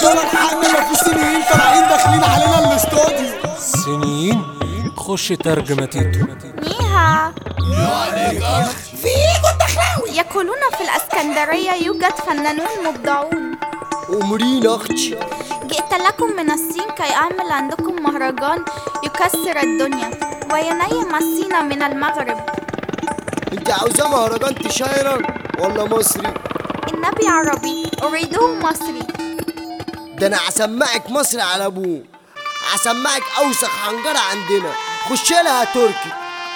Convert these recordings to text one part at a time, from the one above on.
دكتور الحقنا ما في سنين طالعين داخلين علينا الاستوديو سنين خش ترجمة تيتو نيها في ايه الدخلاوي يقولون في الاسكندرية يوجد فنانون مبدعون أمرين أختي جئت لكم من الصين كي أعمل عندكم مهرجان يكسر الدنيا وينيم الصين من المغرب أنت عاوزة مهرجان تشايرة ولا مصري؟ النبي عربي أريده مصري ده أنا هسمعك مصري على أبوه هسمعك أوسخ حنجرة عندنا خش لها يا تركي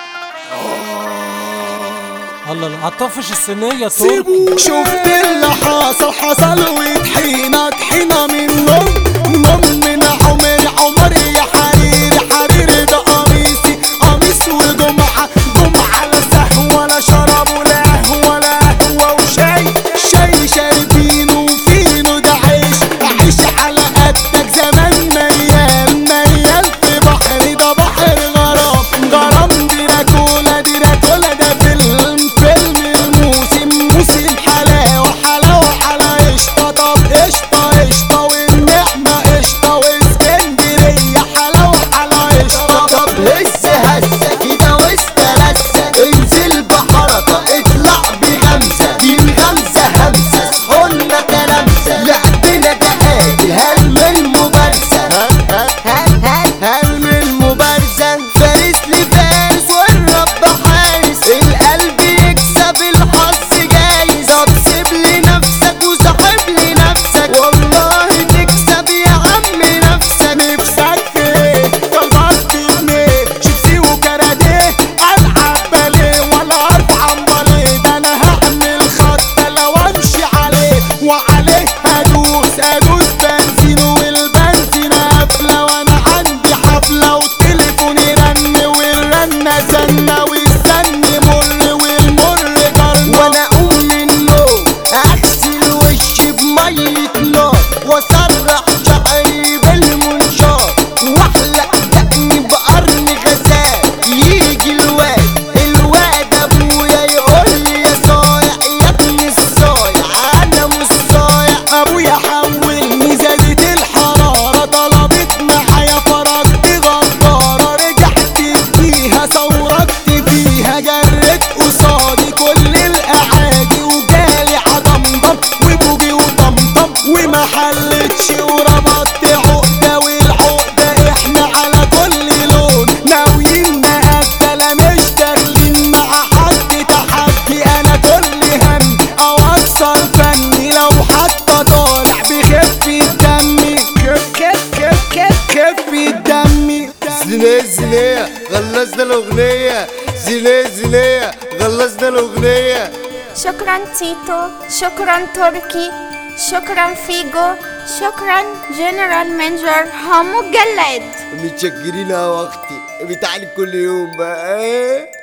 الله الله هتطفش الصينية تركي سيبوا شفت اللي حصل حصل وطحينة طحينة من نوم نوم من عمر عمر يا حرير حرير ده قميصي قميص وجمعة جمعة لا سهو ولا شرب ولا قهوة ولا قهوة وشاي شاي شاربين وفينو ده عيش عيش على قدك زمان مليان مليان في بحر ده بحر غرام غرام دي راكولا دي راكولا ده فيلم فيلم الموسم موسم حلاوة حلاوة على قشطة طب قشطة قشطة والنعمة قشطة واسكندرية حلاوة على قشطة طب هز هزة كده واسترسة انزل بحركة اطلع بغمزة من غمزة همزة قلنا تلامسة لعبنا ده قادر هل من مبارزة هل هل هل من مبارزة فارس لفارس والرب حارس القلب يكسب الحظ جايز طب سيب لنفسك وصاحب لنفسك والله تكسب يا عم نفسك نفسك في ايه طلعت بنيه شيبسي وكاراتيه العب باليه ولا ارفع امباليه ده انا هعمل خطه لو امشي عليه وعليه هدوس ادوس بنزين والبنزين قافله وانا عندي حفله وتليفوني رن والرنه زنه والزن مر والمر قرن وانا اقوم من النوم اغسل وشي بميه نار واسرح شعري بالمنشار واحلق دقني بقرن غزال يجي الواد الواد ابويا يقول لي يا صايع يا ابني الصايع انا مش صايع ابويا حولني زادت الحراره طلبت معايا فرجت غداره رجعت فيها صورت فيها جرت قصادي كل الاعادي وجالي عضمضم وبوجي وطمطم وما حلتش وربطت عقده والعقده احنا على كل لون ناويين نقتل مش داخلين مع حد تحدي انا كل هم اوصل فني لو حتى طالع بخفة دمي كيف كيف كيف كيف كيف دمي زنيه زنيه خلصنا الأغنية زنيه زنيه خلصنا الأغنية شكرا تيتو شكرا تركي شكرا فيجو شكرا جنرال مانجر حمو الجلاد متشكرين يا وقتي بتعالي كل يوم بقى